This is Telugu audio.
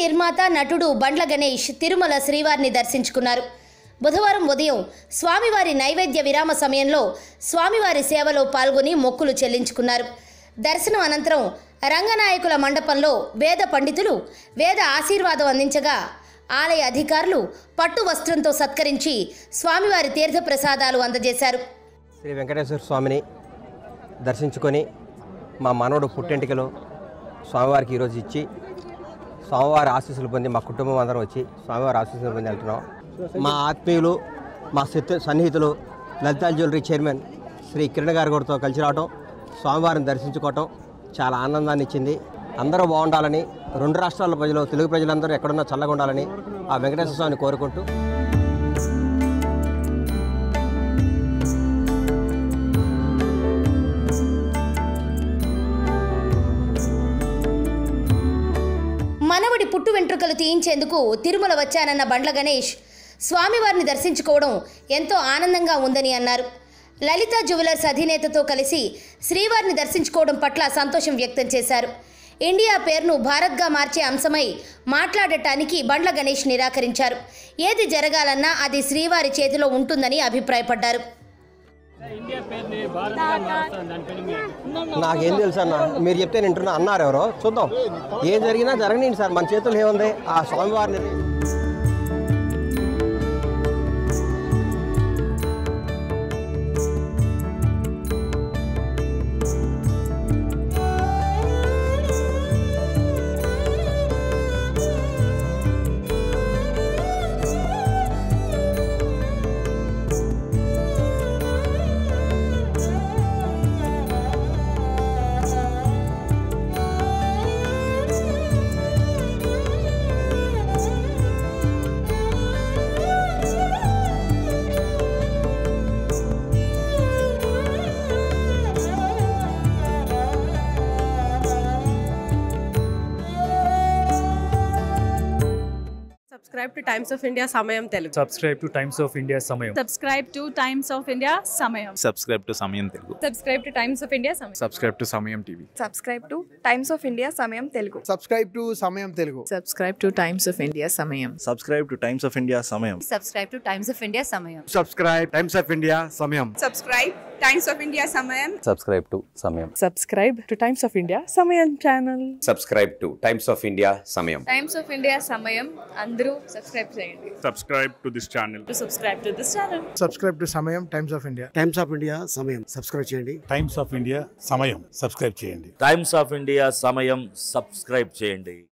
నిర్మాత నటుడు బండ్ల గణేష్ తిరుమల శ్రీవారిని దర్శించుకున్నారు బుధవారం ఉదయం స్వామివారి నైవేద్య విరామ సమయంలో స్వామివారి సేవలో పాల్గొని మొక్కులు చెల్లించుకున్నారు దర్శనం అనంతరం రంగనాయకుల మండపంలో వేద పండితులు వేద ఆశీర్వాదం అందించగా ఆలయ అధికారులు పట్టు వస్త్రంతో సత్కరించి స్వామివారి తీర్థప్రసాదాలు అందజేశారు శ్రీ వెంకటేశ్వర స్వామిని దర్శించుకొని మా మనవడు పుట్టింటికలు స్వామివారికి ఈరోజు ఇచ్చి స్వామివారి ఆశీస్సులు పొంది మా కుటుంబం అందరం వచ్చి స్వామివారి ఆశీస్సులు పొంది వెళ్తున్నాం మా ఆత్మీయులు మా శత్రు సన్నిహితులు లలితా జ్యువెలరీ చైర్మన్ శ్రీ కిరణ్ గారి గారితో కలిసి రావటం స్వామివారిని దర్శించుకోవటం చాలా ఆనందాన్ని ఇచ్చింది అందరూ బాగుండాలని రెండు రాష్ట్రాల ప్రజలు తెలుగు ప్రజలందరూ ఎక్కడున్నా చల్లగా ఉండాలని ఆ వెంకటేశ్వర స్వామిని కోరుకుంటూ మనవడి పుట్టు వెంట్రుకలు తీయించేందుకు తిరుమల వచ్చానన్న బండ్ల గణేష్ స్వామివారిని దర్శించుకోవడం ఎంతో ఆనందంగా ఉందని అన్నారు లలిత జ్యువెలర్స్ అధినేతతో కలిసి శ్రీవారిని దర్శించుకోవడం పట్ల సంతోషం వ్యక్తం చేశారు ఇండియా పేరును భారత్గా మార్చే అంశమై మాట్లాడటానికి బండ్ల గణేష్ నిరాకరించారు ఏది జరగాలన్నా అది శ్రీవారి చేతిలో ఉంటుందని అభిప్రాయపడ్డారు నాకేం తెలుసు అన్న మీరు చెప్తే వింటున్నా అన్నారు ఎవరో చూద్దాం ఏం జరిగినా జరగనండి సార్ మన చేతుల్లో ఏముంది ఆ స్వామివారిని subscribe to Times of India Samayam Telugu subscribe to Times of India Samayam. subscribe to Times of India Samayam. Subscribe to Samayam Telugu Subscribe to Times of India Samayam. Subscribe to Samayam TV subscribe to Times of India Samayam Telugu subscribe to Samayam Telugu subscribe to Times of India Samayam. Subscribe to Times of India Samayam Subscribe to Times of India Samayam. Subscribe Times of India Samayam subscribe Times of India Samayam subscribe to Samayam Subscribe to Times of India Samayam channel. Subscribe to Times of India Samayam Times of India Samayam అందరూ సబ్స్క్రైబ్ చేయండి subscribe to this channel To subscribe to this channel. Subscribe to Samayam Times of India Times of India Samayam subscribe చేయండి Times of India Samayam subscribe చేయండి Times of India Samayam subscribe చేయండి